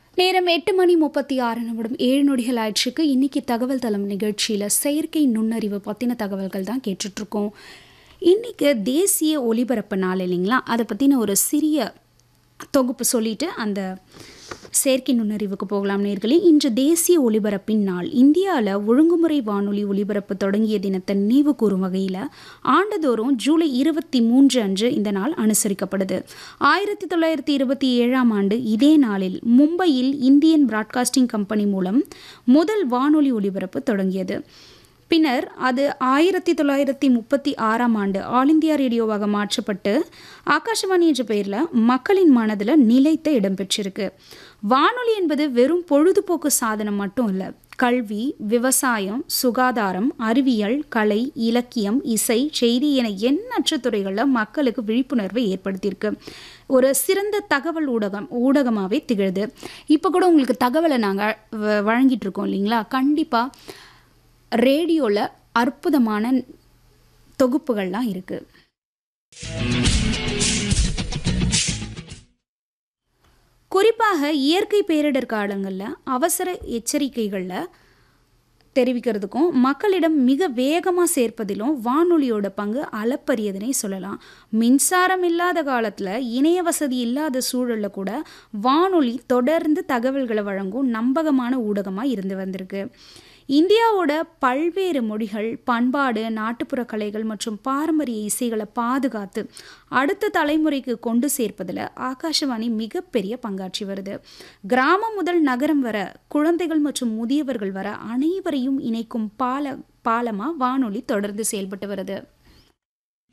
நேரம் எட்டு மணி முப்பத்தி ஆறு நிமிடம் ஏழு நொடிகள் ஆயிடுச்சுக்கு இன்னைக்கு தகவல் தளம் நிகழ்ச்சியில் செயற்கை நுண்ணறிவு பற்றின தகவல்கள் தான் கேட்டுட்ருக்கோம் இன்னைக்கு தேசிய ஒலிபரப்பு நாள் இல்லைங்களா அதை பற்றின ஒரு சிறிய தொகுப்பு சொல்லிட்டு அந்த செயற்கை நுண்ணறிவுக்கு போகலாம் நேர்களே இன்று தேசிய ஒலிபரப்பின் நாள் இந்தியாவில் ஒழுங்குமுறை வானொலி ஒலிபரப்பு தொடங்கிய தினத்தை நினைவு கூறும் வகையில் ஆண்டுதோறும் ஜூலை இருபத்தி மூன்று அன்று இந்த நாள் அனுசரிக்கப்படுது ஆயிரத்தி தொள்ளாயிரத்தி இருபத்தி ஏழாம் ஆண்டு இதே நாளில் மும்பையில் இந்தியன் பிராட்காஸ்டிங் கம்பெனி மூலம் முதல் வானொலி ஒலிபரப்பு தொடங்கியது பின்னர் அது ஆயிரத்தி தொள்ளாயிரத்தி முப்பத்தி ஆறாம் ஆண்டு ஆல் இந்தியா ரேடியோவாக மாற்றப்பட்டு ஆகாஷவாணி என்ற பெயரில் மக்களின் மனதில் நிலைத்த இடம்பெற்றிருக்கு வானொலி என்பது வெறும் பொழுதுபோக்கு சாதனம் மட்டும் இல்லை கல்வி விவசாயம் சுகாதாரம் அறிவியல் கலை இலக்கியம் இசை செய்தி என எண்ணற்ற துறைகளில் மக்களுக்கு விழிப்புணர்வை ஏற்படுத்தியிருக்கு ஒரு சிறந்த தகவல் ஊடகம் ஊடகமாகவே திகழுது இப்போ கூட உங்களுக்கு தகவலை நாங்கள் வழங்கிட்டு இருக்கோம் இல்லைங்களா கண்டிப்பாக ரேடியோவில் அற்புதமான தொகுப்புகள்லாம் இருக்குது குறிப்பாக இயற்கை பேரிடர் காலங்களில் அவசர எச்சரிக்கைகளில் தெரிவிக்கிறதுக்கும் மக்களிடம் மிக வேகமாக சேர்ப்பதிலும் வானொலியோட பங்கு அளப்பரியதுனே சொல்லலாம் மின்சாரம் இல்லாத காலத்தில் இணைய வசதி இல்லாத சூழலில் கூட வானொலி தொடர்ந்து தகவல்களை வழங்கும் நம்பகமான ஊடகமாக இருந்து வந்திருக்கு இந்தியாவோட பல்வேறு மொழிகள் பண்பாடு நாட்டுப்புற கலைகள் மற்றும் பாரம்பரிய இசைகளை பாதுகாத்து அடுத்த தலைமுறைக்கு கொண்டு சேர்ப்பதில் ஆகாஷவாணி மிகப்பெரிய பங்காற்றி வருது கிராமம் முதல் நகரம் வர குழந்தைகள் மற்றும் முதியவர்கள் வர அனைவரையும் இணைக்கும் பால பாலமாக வானொலி தொடர்ந்து செயல்பட்டு வருது